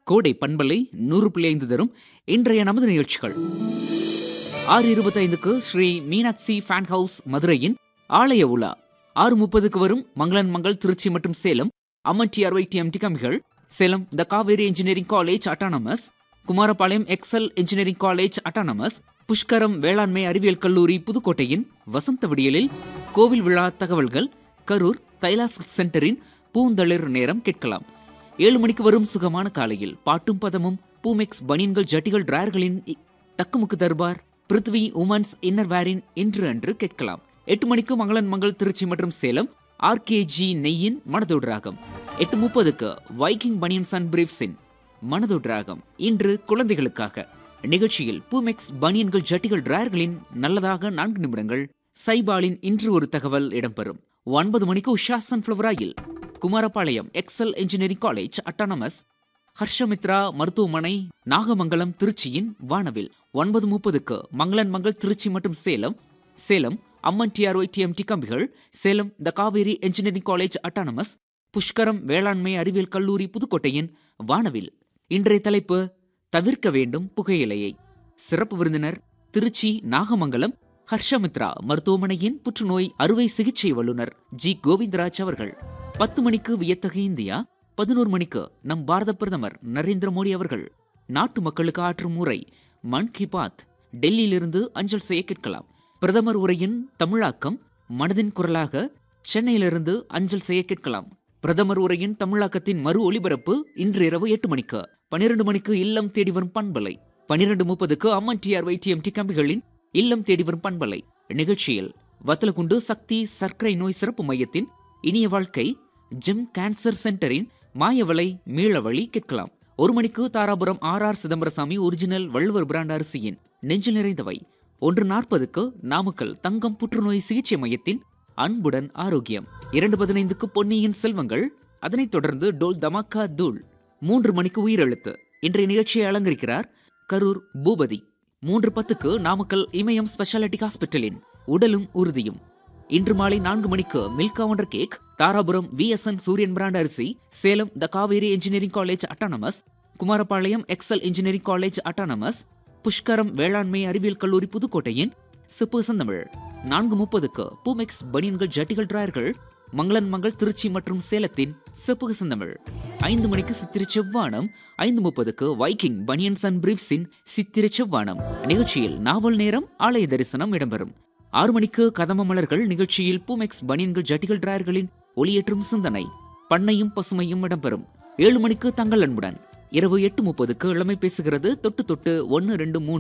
கோடை பண்பலை நூறு புள்ளி ஐந்து தரும் இன்றைய நமது நிகழ்ச்சிகள் ஆறு இருபத்தைந்துக்கு ஸ்ரீ மீனாட்சி ஃபேன் ஹவுஸ் மதுரையின் ஆலய உலா ஆறு முப்பதுக்கு வரும் மங்களன் மங்கள் திருச்சி மற்றும் சேலம் அம்மன் டிஆர்ஒய் டிஎம்டி கம்பிகள் Salem the Kaveri engineering college autonomous Kumarapalayam excel engineering college autonomous Pushkaram வேளாண்மை அறிவியல் கல்லூரி புதுக்கோட்டையின் வசந்த விடியலில் கோவில் விழா தகவல்கள் கரூர் தைலாஸ் சென்டரின் பூந்தளிர் நேரம் கேட்கலாம் ஏழு மணிக்கு வரும் சுகமான காலையில் பாட்டும் பதமும் பூமெக்ஸ் பனியன்கள் ஜட்டிகள் டிராயர்களின் இ- தக்குமுக்கு தர்பார் பிருத்வி உமன்ஸ் இன்னர் வேரின் இன்று அன்று கேட்கலாம் எட்டு மணிக்கு மங்களன் மங்கள் திருச்சி மற்றும் சேலம் ஆர்கேஜி நெய்யின் மனதோடு ராகம் எட்டு முப்பதுக்கு வைக்கிங் பனியன்ஸ் அண்ட் பிரீவ்ஸின் மனதோடு ராகம் இன்று குழந்தைகளுக்காக நிகழ்ச்சியில் பூமெக்ஸ் பனியன்கள் ஜட்டிகள் டிராயர்களின் நல்லதாக நான்கு நிமிடங்கள் சைபாலின் இன்று ஒரு தகவல் இடம்பெறும் ஒன்பது மணிக்கு Usha sunflower oil Kumarapalayam excel engineering college autonomous Harshamitra மருத்துவமனை நாகமங்கலம் திருச்சியின் வானவில் ஒன்பது முப்பதுக்கு மங்களன் மங்கள் திருச்சி மற்றும் சேலம் சேலம் அம்மன் டிஆர்ஒய் டிஎம்டி கம்பிகள் Salem the Kaveri engineering college autonomous Pushkaram வேளாண்மை அறிவியல் கல்லூரி புதுக்கோட்டையின் வானவில் இன்றைய தலைப்பு தவிர்க்க வேண்டும் புகையிலையை சிறப்பு விருந்தினர் திருச்சி நாகமங்கலம் ஹர்ஷமித்ரா மருத்துவமனையின் புற்றுநோய் அறுவை சிகிச்சை வல்லுநர் ஜி கோவிந்தராஜ் அவர்கள் பத்து மணிக்கு வியத்தகு இந்தியா பதினோரு மணிக்கு நம் பாரத பிரதமர் நரேந்திர மோடி அவர்கள் நாட்டு மக்களுக்கு ஆற்றும் உரை மன் கி பாத் டெல்லியிலிருந்து அஞ்சல் செய்ய கேட்கலாம் பிரதமர் உரையின் தமிழாக்கம் மனதின் குரலாக சென்னையிலிருந்து அஞ்சல் செய்ய கேட்கலாம் பிரதமர் உரையின் தமிழாக்கத்தின் மறு ஒலிபரப்பு இன்று இரவு எட்டு மணிக்கு பனிரெண்டு மணிக்கு இல்லம் தேடி வரும் பண்பலை பனிரெண்டு முப்பதுக்கு அம்மன் டிஆர் வைடிஎம்டி கம்பிகளின் இல்லம் தேடி வரும் பண்பலை நிகழ்ச்சியில் வத்தலகுண்டு சக்தி சர்க்கரை நோய் சிறப்பு மையத்தின் இனிய வாழ்க்கை ஜிம் கேன்சர் சென்டரின் மாயவளை மீளவழி கேட்கலாம் ஒரு மணிக்கு Dharapuram R R Chidambarasamy original Valluvar brand அரிசியின் நெஞ்சில் நிறைந்தவை ஒன்று நாற்பதுக்கு நாமக்கல் தங்கம் புற்றுநோய் சிகிச்சை மையத்தின் அன்புடன் ஆரோக்கியம் இரண்டு பதினைந்துக்கு பொன்னியின் செல்வங்கள் அதனைத் தொடர்ந்து டோல் தமாக்கா தூள் மூன்று மணிக்கு உயிரெழுத்து இன்றைய நிகழ்ச்சியை அலங்கரிக்கிறார் கரூர் பூபதி மூன்று பத்துக்கு நாமக்கல் இமயம் ஸ்பெஷாலிட்டி ஹாஸ்பிட்டலின் உடலும் உறுதியும் இன்று மாலை நான்கு மணிக்கு Milka wonder cake Dharapuram VSN Suryan brand அரிசி Salem the Kaveri engineering college autonomous Kumarapalayam excel engineering college autonomous Pushkaram வேளாண்மை அறிவியல் கல்லூரி புதுக்கோட்டையின் சிப்பு சந்தமிழ் நான்கு முப்பதுக்கு பூமெக்ஸ் பனியன்கள் ஜட்டிகள் டிராயர்கள் மங்களன் மங்கள் திருச்சி மற்றும் சேலத்தின் செப்புக சந்தமிழ் ஐந்து மணிக்கு சித்திரை செவ்வானம் ஐந்து முப்பதுக்கு வைக்கிங் பனியன்ஸ் அண்ட் பிரீவ்ஸின் சித்திரை செவ்வானம் நிகழ்ச்சியில் நாவல் நேரம் ஆலய தரிசனம் இடம்பெறும் ஆறு மணிக்கு கதம மலர்கள் நிகழ்ச்சியில் பூமெக்ஸ் பனியன்கள் ஜட்டிகள் டிராயர்களின் ஒளியேற்றும் சிந்தனை பண்ணையும் பசுமையும் இடம்பெறும் ஏழு மணிக்கு தங்கள் அன்புடன் இரவு எட்டு முப்பதுக்கு இளமை பேசுகிறது தொட்டு தொட்டு ஒன்று ரெண்டு மூணு